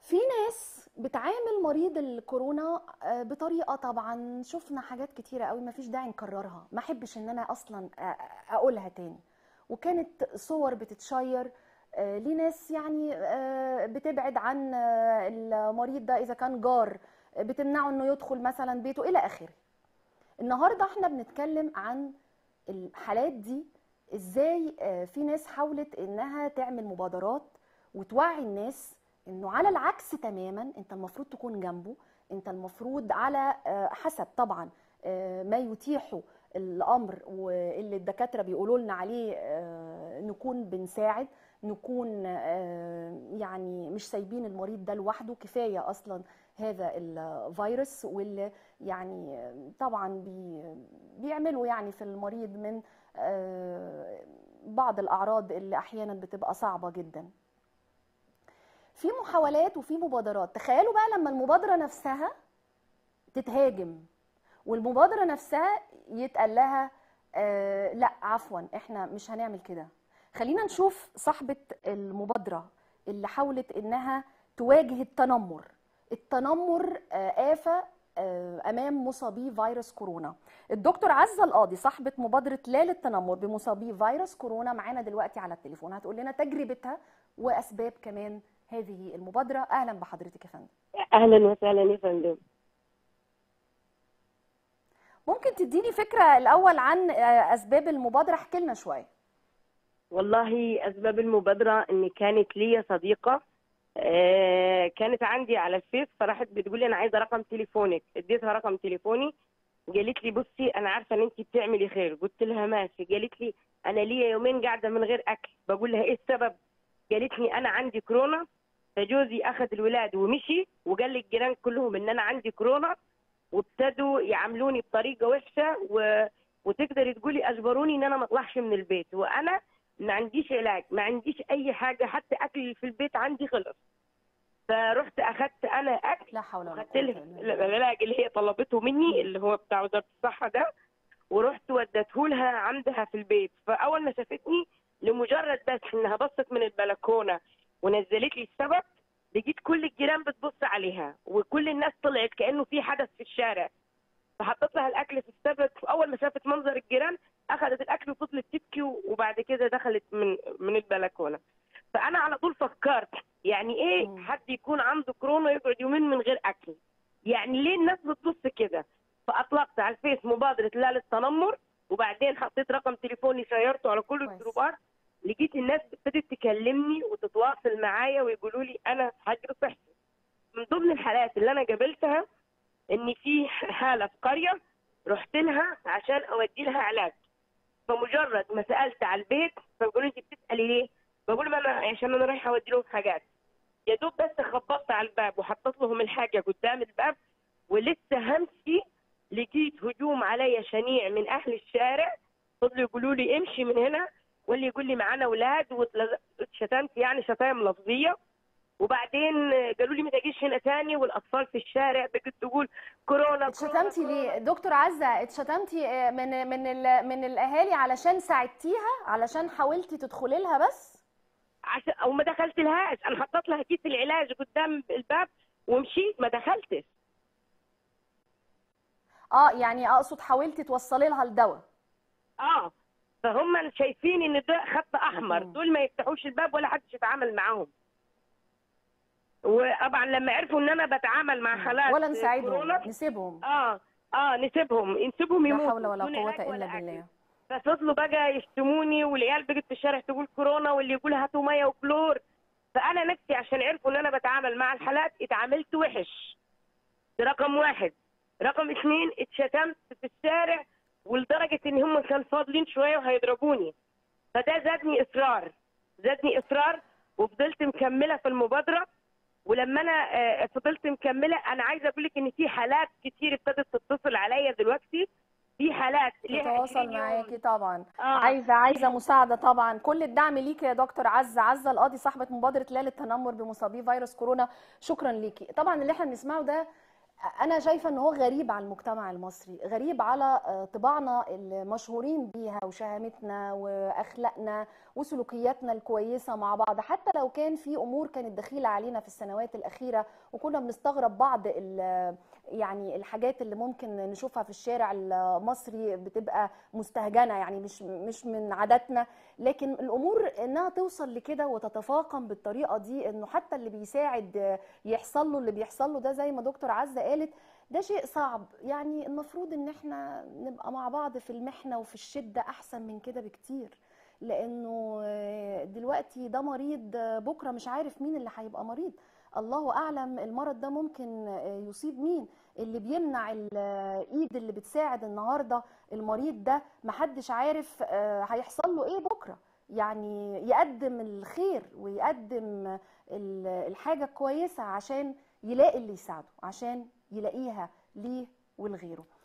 في ناس بتعامل مريض الكورونا آه، بطريقه طبعا شفنا حاجات كتيره قوي ما فيش داعي نكررها ما احبش ان انا اصلا آه، اقولها تاني وكانت صور بتتشير آه، لناس يعني آه، بتبعد عن آه، المريض ده اذا كان جار آه، بتمنعه انه يدخل مثلا بيته الى اخره النهارده احنا بنتكلم عن الحالات دي ازاي آه، في ناس حاولت انها تعمل مبادرات وتوعي الناس انه على العكس تماما انت المفروض تكون جنبه انت المفروض على آه، حسب طبعا آه، ما يتيحه الامر واللي الدكاتره بيقولوا لنا عليه آه، نكون بنساعد نكون آه، يعني مش سايبين المريض ده لوحده كفايه اصلا هذا الفيروس واللي يعني آه، طبعا بي بيعملوا يعني في المريض من آه، بعض الاعراض اللي احيانا بتبقى صعبه جدا في محاولات وفي مبادرات تخيلوا بقى لما المبادره نفسها تتهاجم والمبادره نفسها يتقال لها آه لا عفوا احنا مش هنعمل كده خلينا نشوف صاحبه المبادره اللي حاولت انها تواجه التنمر التنمر آه آفة آه امام مصابي فيروس كورونا الدكتور عزه القاضي صاحبه مبادره لا للتنمر بمصابي فيروس كورونا معانا دلوقتي على التليفون هتقول لنا تجربتها واسباب كمان هذه المبادره اهلا بحضرتك يا فندم اهلا وسهلا يا فندم ممكن تديني فكره الاول عن آه، اسباب المبادره احكي لنا شويه والله اسباب المبادره ان كانت لي صديقه آه، كانت عندي على الفيس فراحت بتقول لي انا عايزه رقم تليفونك اديتها رقم تليفوني قالت لي بصي انا عارفه ان انت بتعملي خير قلت لها ماشي قالت لي انا ليا يومين قاعده من غير اكل بقول لها ايه السبب قالت لي انا عندي كورونا فجوزي اخذ الولاد ومشي وقال للجيران كلهم ان انا عندي كورونا وابتدوا يعاملوني بطريقه وحشه و... وتقدري تقولي اجبروني ان انا ما اطلعش من البيت وانا ما عنديش علاج ما عنديش اي حاجه حتى اكل اللي في البيت عندي خلص فرحت اخذت انا اكل لا حول ولا وخدت قوه لها الا بالله العلاج اللي هي طلبته مني اللي هو بتاع وزاره الصحه ده ورحت ودته لها عندها في البيت فاول ما شافتني لمجرد بس انها بصت من البلكونه ونزلت لي السبت لقيت كل الجيران بتبص عليها وكل الناس طلعت كانه في حدث في الشارع فحطيت لها الاكل في السبت واول ما شافت منظر الجيران اخذت الاكل وفضلت تبكي وبعد كده دخلت من من البلكونه فانا على طول فكرت يعني ايه مم. حد يكون عنده كورونا يقعد يومين من غير اكل يعني ليه الناس بتبص كده فاطلقت على الفيس مبادره لا للتنمر وبعدين حطيت رقم تليفوني شيرته على كل كويس. الجروبات لقيت الناس ابتدت تكلمني وتتواصل معايا ويقولوا لي انا حجر صحي من ضمن الحالات اللي انا قابلتها ان في حاله في قريه رحت لها عشان اودي لها علاج فمجرد ما سالت على البيت فبيقولوا انت بتسالي ليه؟ بقول ما انا عشان انا رايحه اودي لهم حاجات يا دوب بس خبطت على الباب وحطيت لهم الحاجه قدام الباب ولسه همشي لقيت هجوم علي شنيع من اهل الشارع فضلوا يقولوا لي امشي من هنا واللي يقول لي معانا اولاد واتشتمت يعني شتايم لفظيه وبعدين قالوا لي ما تجيش هنا تاني والاطفال في الشارع بقت تقول كورونا اتشتمتي ليه دكتور عزه اتشتمتي آه، من من ال- من الاهالي علشان ساعدتيها علشان حاولتي تدخلي لها بس عشان او ما دخلت لهاش انا حطيت لها كيس العلاج قدام الباب ومشيت ما دخلتش اه يعني اقصد حاولتي توصلي لها الدواء اه فهم شايفين ان ده خط احمر مم. دول ما يفتحوش الباب ولا حدش يتعامل معاهم وطبعا لما عرفوا ان انا بتعامل مع حالات ولا نساعدهم كورونا نسيبهم اه اه نسيبهم نسيبهم لا يموتوا حول ولا بدون قوه علاج ولا الا أكل. بالله ففضلوا بقى يشتموني والعيال بقت في الشارع تقول كورونا واللي يقول هاتوا ميه وكلور فانا نفسي عشان عرفوا ان انا بتعامل مع الحالات اتعاملت وحش ده رقم واحد رقم اثنين اتشتمت في الشارع ولدرجه ان هم كانوا فاضلين شويه وهيضربوني فده زادني اصرار زادني اصرار وفضلت مكمله في المبادره ولما انا آه، فضلت مكمله انا عايزه اقول لك ان في حالات كتير ابتدت تتصل عليا دلوقتي في حالات ليها تتواصل 20 يوم. معاكي طبعا اه عايزه عايزه مساعده طبعا كل الدعم ليكي يا دكتور عزه عزه القاضي صاحبه مبادره لا للتنمر بمصابي فيروس كورونا شكرا ليكي طبعا اللي احنا بنسمعه ده انا شايفه ان هو غريب على المجتمع المصري غريب على آه، طباعنا المشهورين بيها وشهامتنا واخلاقنا وسلوكياتنا الكويسه مع بعض حتى لو كان في امور كانت دخيله علينا في السنوات الاخيره وكنا بنستغرب بعض ال- يعني الحاجات اللي ممكن نشوفها في الشارع المصري بتبقى مستهجنه يعني مش مش من عاداتنا لكن الامور انها توصل لكده وتتفاقم بالطريقه دي انه حتى اللي بيساعد يحصل له اللي بيحصل له ده زي ما دكتور عزه قالت ده شيء صعب يعني المفروض ان احنا نبقى مع بعض في المحنه وفي الشده احسن من كده بكتير لانه دلوقتي ده مريض بكره مش عارف مين اللي هيبقى مريض الله اعلم المرض ده ممكن يصيب مين اللي بيمنع الايد اللي بتساعد النهارده المريض ده محدش عارف آه، هيحصل له ايه بكره يعني يقدم الخير ويقدم ال- الحاجه الكويسه عشان يلاقي اللي يساعده عشان يلاقيها ليه ولغيره